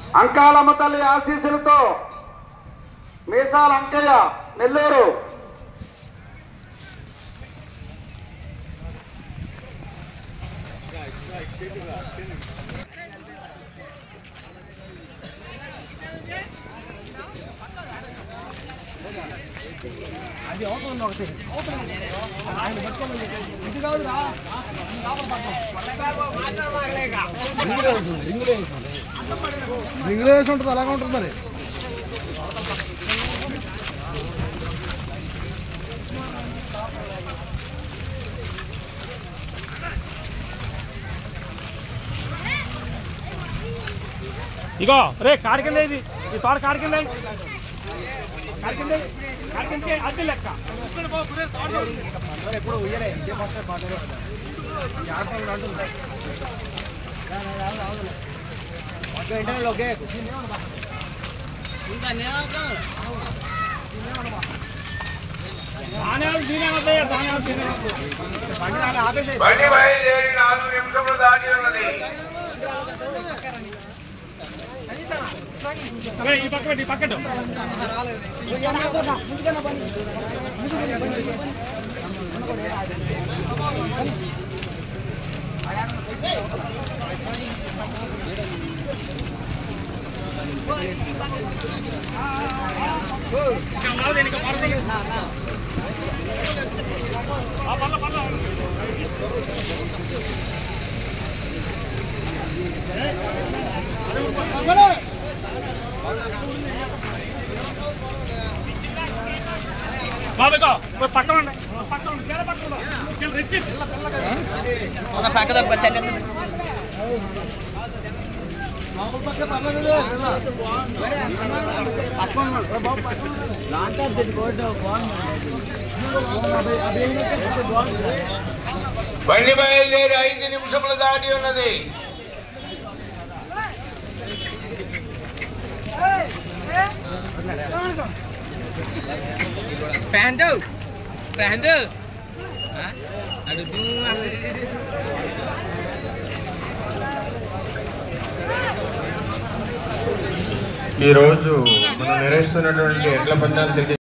అంకాలమ్మ తల్లి ఆశీస్సులతో మీసాల అంకయ్య నెల్లూరు రింగులో వేసి ఉంటుంది అలాగే ఉంటుంది మరి ఇగో రే కాడి కింద ఇది ఈ తోట కాడి కింద కాడి కింద కాడి కింద అది లెక్క ఎప్పుడు ఉయ్యలే ఇదే ఫస్ట్ పాటలు జాగ్రత్తగా ఉంటుంది ఇంటర్నెట్ ఓకే ధాన్యాలు తినేవద్దయ్యా ధాన్యాలు తినేవద్దు బండి నాలుగు ఆపేసే బండి బయలుదేరి నాలుగు నిమిషములు దాటి ఉన్నది రే, ఈ పక్క పెట్టి ఈ పక్కన ఇంకా ఉన్నది, ఇంకా పడుతుంది. ఆ, పర్లే, పర్లే. బాబుగా పక్కన ఉండే పక్కన ఉండే చీర పక్కన ఉండు. చీర తెచ్చి ఒక పక్కదో పెట్టండి మామూలు పక్క పర్లేదు పట్టుకోండి బాబు బండి బయలుదేరి ఐదు నిమిషములు దాటి ఉన్నది ప్యాంటు ప్యాంటు అడుగు ఈ రోజు మనం నిర్వహిస్తున్నటువంటి ఎడ్ల పందాలు తిరిగి